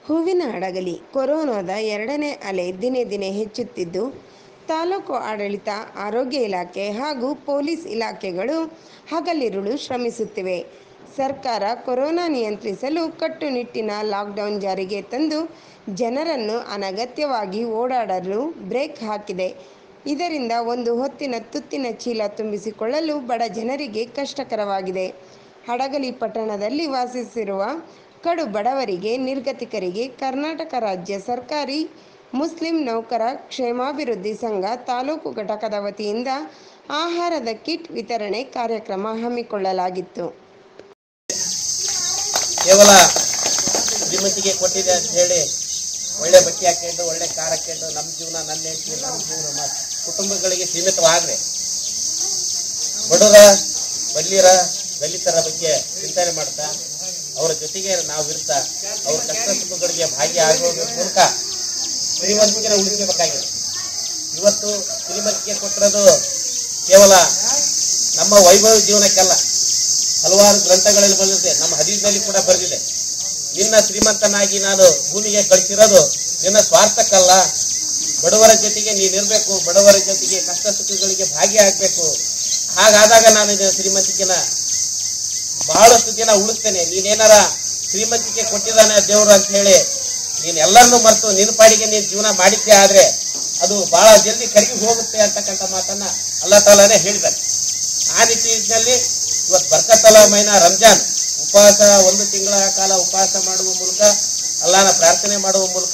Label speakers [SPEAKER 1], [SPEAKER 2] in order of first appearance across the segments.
[SPEAKER 1] ಹೂವಿನ ಹಡಗಲಿ ಕೊರೋನಾದ ಎರಡನೇ ಅಲೆ ದಿನೇ ದಿನೇ ಹೆಚ್ಚುತ್ತಿದ್ದು ತಾಲೂಕು ಆಡಳಿತ ಆರೋಗ್ಯ ಇಲಾಖೆ ಹಾಗೂ ಪೊಲೀಸ್ ಇಲಾಖೆಗಳು ಹಗಲಿರುಳು ಶ್ರಮಿಸುತ್ತಿವೆ ಸರ್ಕಾರ ಕೊರೋನಾ ನಿಯಂತ್ರಿಸಲು ಕಟ್ಟುನಿಟ್ಟಿನ ಲಾಕ್ಡೌನ್ ಜಾರಿಗೆ ತಂದು ಜನರನ್ನು ಅನಗತ್ಯವಾಗಿ ಓಡಾಡಲು ಬ್ರೇಕ್ ಹಾಕಿದೆ ಇದರಿಂದ ಒಂದು ಹೊತ್ತಿನ ತುತ್ತಿನ ಚೀಲ ತುಂಬಿಸಿಕೊಳ್ಳಲು ಬಡ ಜನರಿಗೆ ಕಷ್ಟಕರವಾಗಿದೆ ಹಡಗಲಿ ಪಟ್ಟಣದಲ್ಲಿ ವಾಸಿಸಿರುವ ಕಡು ಬಡವರಿಗೆ ನಿರ್ಗತಿಕರಿಗೆ ಕರ್ನಾಟಕ ರಾಜ್ಯ ಸರ್ಕಾರಿ ಮುಸ್ಲಿಂ ನೌಕರ ಕ್ಷೇಮಾಭಿವೃದ್ಧಿ ಸಂಘ ತಾಲೂಕು ಘಟಕದ ವತಿಯಿಂದ ಆಹಾರದ ಕಿಟ್ ವಿತರಣೆ ಕಾರ್ಯಕ್ರಮ ಹಮ್ಮಿಕೊಳ್ಳಲಾಗಿತ್ತು
[SPEAKER 2] ಕೇವಲ ಶ್ರೀಮಂತಿಗೆ ಕೊಟ್ಟಿದೆ ಅಂತ ಹೇಳಿ ಒಳ್ಳೆ ಬಟ್ಟೆ ಹಾಕೊಂಡು ಒಳ್ಳೆ ಕಾರ್ ಹಾಕೊಂಡು ನಮ್ಮ ಜೀವನ ನನ್ನ ಹೆಂಡತಿ ನಮ್ಮ ಜೀವನ ನಮ್ಮ ಕುಟುಂಬಗಳಿಗೆ ಸೀಮಿತವಾಗದೆ ಬಡವರ ಬಲ್ಲಿರ ದಲಿತರ ಬಗ್ಗೆ ಚಿಂತನೆ ಮಾಡ್ತಾ ಅವರ ಜೊತೆಗೆ ನಾವು ಇರ್ತಾ ಅವ್ರ ಕಷ್ಟ ಸುಖಗಳಿಗೆ ಭಾಗಿಯಾಗೋದ್ರ ಮೂಲಕ ಶ್ರೀಮಂತಿಗೆ ಉಳಿಸಬೇಕಾಗಿದೆ ಇವತ್ತು ಶ್ರೀಮಂತಿಗೆ ಕೊಟ್ಟಿರೋದು ಕೇವಲ ನಮ್ಮ ವೈಭವ ಜೀವನಕ್ಕೆಲ್ಲ ಹಲವಾರು ಗ್ರಂಥಗಳಲ್ಲಿ ಬಂದಿದೆ ನಮ್ಮ ಹದೀಸ್ನಲ್ಲಿ ಕೂಡ ಬರೆದಿದೆ ನಿನ್ನ ಶ್ರೀಮಂತನಾಗಿ ನಾನು ಭೂಮಿಗೆ ಕಳಿಸಿರೋದು ನಿನ್ನ ಸ್ವಾರ್ಥಕ್ಕಲ್ಲ ಬಡವರ ಜೊತೆಗೆ ನೀನಿರ್ಬೇಕು ಬಡವರ ಜೊತೆಗೆ ಕಷ್ಟ ಸುಖಗಳಿಗೆ ಭಾಗಿಯಾಗಬೇಕು ಹಾಗಾದಾಗ ನಾನು ಇದು ಶ್ರೀಮಂತಿಕೆನ ಬಹಳಷ್ಟು ದಿನ ಉಳಿಸ್ತೇನೆ ನೀನೇನಾರ ಶ್ರೀಮಂತಿಕೆ ಕೊಟ್ಟಿದ್ದಾನೆ ದೇವರು ಅಂತ ಹೇಳಿ ನೀನ್ ಎಲ್ಲರನ್ನೂ ಮರೆತು ನಿನ್ನ ಪಾಡಿಗೆ ನೀನ್ ಜೀವನ ಮಾಡಿದ್ದೆ ಆದ್ರೆ ಅದು ಬಹಳ ಜಲ್ದಿ ಕರಗಿ ಹೋಗುತ್ತೆ ಅಂತಕ್ಕಂಥ ಮಾತನ್ನ ಅಲ್ಲಾ ತಾಲಾನೇ ಹೇಳಿದ್ದಾರೆ ಆ ನಿಟ್ಟಿನಲ್ಲಿ ಇವತ್ತು ಬರ್ಕತ್ತಲ ಮೈನ ರಂಜಾನ್ ಉಪವಾಸ ಒಂದು ತಿಂಗಳ ಕಾಲ ಉಪವಾಸ ಮಾಡುವ ಮೂಲಕ ಅಲ್ಲಾನ ಪ್ರಾರ್ಥನೆ ಮಾಡುವ ಮೂಲಕ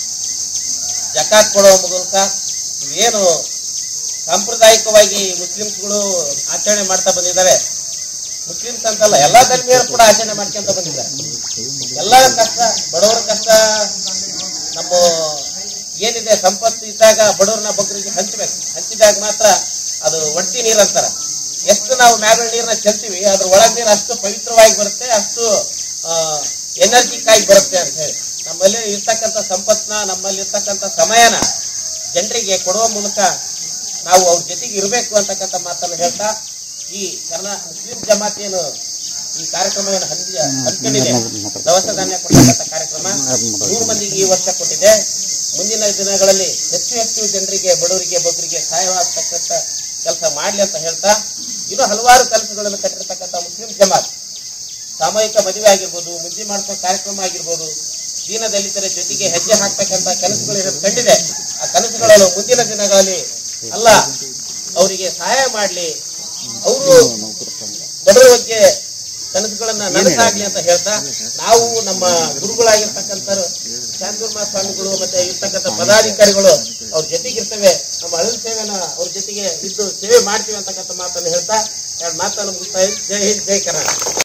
[SPEAKER 2] ಜಕಾತ್ ಕೊಡುವ ಮೂಲಕ ಇವೇನು ಸಾಂಪ್ರದಾಯಿಕವಾಗಿ ಮುಸ್ಲಿಮ್ಸ್ಗಳು ಆಚರಣೆ ಮಾಡ್ತಾ ಬಂದಿದ್ದಾರೆ ಮುಸ್ಲಿಮ್ಸ್ ಅಂತಲ್ಲ ಎಲ್ಲಾ ಧರ್ಮೀಯರು ಕೂಡ ಆಚರಣೆ ಮಾಡ್ಕೊಂತ ಬಂದಿದ್ದಾರೆ ಎಲ್ಲರ ಕಷ್ಟ ಬಡವರ ಕಷ್ಟ ನಮ್ಮ ಏನಿದೆ ಸಂಪತ್ತು ಇದ್ದಾಗ ಬಡವರನ್ನ ಬಗ್ಗರಿಗೆ ಹಂಚಬೇಕು ಹಂಚಿದಾಗ ಮಾತ್ರ ಅದು ಒಡ್ತಿ ನೀರು ಅಂತಾರ ಎಷ್ಟು ನಾವು ಮ್ಯಾಗಳ ನೀರನ್ನ ಚೆಲ್ತೀವಿ ಅದ್ರ ಒಳಗ್ ನೀರು ಅಷ್ಟು ಪವಿತ್ರವಾಗಿ ಬರುತ್ತೆ ಅಷ್ಟು ಎನರ್ಜಿಕ್ ಆಗಿ ಬರುತ್ತೆ ಅಂತ ಹೇಳಿ ನಮ್ಮಲ್ಲಿ ಇರ್ತಕ್ಕಂಥ ಸಂಪತ್ನ ನಮ್ಮಲ್ಲಿ ಇರ್ತಕ್ಕಂಥ ಸಮಯನ ಜನರಿಗೆ ಕೊಡುವ ಮೂಲಕ ನಾವು ಅವ್ರ ಜೊತೆಗೆ ಇರಬೇಕು ಅಂತಕ್ಕಂಥ ಮಾತನ್ನು ಹೇಳ್ತಾ ಈ ಕರ್ನಾ ಮುಸ್ಲಿಂ ಜಮಾತ್ ಏನು ಈ ಕಾರ್ಯಕ್ರಮವನ್ನು ಹಂಚಿ ಹಮ್ಮಿಕೊಂಡಿದೆ ದವಸ ಧಾನ್ಯ ಕೊಡ್ತಕ್ಕಂಥ ಕಾರ್ಯಕ್ರಮ ನೂರು ಮಂದಿಗೆ ಈ ವರ್ಷ ಕೊಟ್ಟಿದೆ ಮುಂದಿನ ದಿನಗಳಲ್ಲಿ ಹೆಚ್ಚು ಹೆಚ್ಚು ಜನರಿಗೆ ಬಡವರಿಗೆ ಬಗ್ಗರಿಗೆ ಸಹಾಯವಾಗತಕ್ಕಂಥ ಕೆಲಸ ಮಾಡ್ಲಿ ಅಂತ ಹೇಳ್ತಾ ಇನ್ನು ಹಲವಾರು ಕೆಲಸಗಳನ್ನು ಕಟ್ಟಿರ್ತಕ್ಕಂಥ ಮುಸ್ಲಿಂ ಜಮಾತ್ ಸಾಮೂಹಿಕ ಮದುವೆ ಆಗಿರ್ಬೋದು ಮುಂಜಿ ಮಾಡಿಸೋ ಕಾರ್ಯಕ್ರಮ ಆಗಿರ್ಬೋದು ದೀನ ದಲಿತರ ಜೊತೆಗೆ ಹೆಜ್ಜೆ ಹಾಕ್ತಕ್ಕಂಥ ಕನಸುಗಳು ಇರೋದು ಕಂಡಿದೆ ಆ ಕನಸುಗಳನ್ನು ಮುಂದಿನ ದಿನಗಳಲ್ಲಿ ಅಲ್ಲ ಅವರಿಗೆ ಸಹಾಯ ಮಾಡಲಿ ಅವರು ಬಡವರ ಬಗ್ಗೆ ಕನಸುಗಳನ್ನ ನನಸಾಗ್ಲಿ ಅಂತ ಹೇಳ್ತಾ ನಾವು ನಮ್ಮ ಗುರುಗಳಾಗಿರ್ತಕ್ಕಂಥ ಶಾಂತುರ್ಮ ಸ್ವಾಮಿಗಳು ಮತ್ತೆ ಇರ್ತಕ್ಕಂಥ ಪದಾಧಿಕಾರಿಗಳು ಅವ್ರ ಜೊತೆಗೆ ಇರ್ತೇವೆ ನಮ್ಮ ಅಳಿಲ್ ಸೇವೆನ ಅವ್ರ ಜೊತೆಗೆ ಇದ್ದು ಸೇವೆ ಮಾಡ್ತೀವಿ ಅಂತಕ್ಕಂಥ ಮಾತನ್ನು ಹೇಳ್ತಾ ಎರಡು ಮಾತನ್ನು ಮುಗಿಸ್ತಾ ಇದ್ದೀನಿ. ಜೈ ಹಿಂದ್ ಜೈ ಕರ್ನಾಟಕ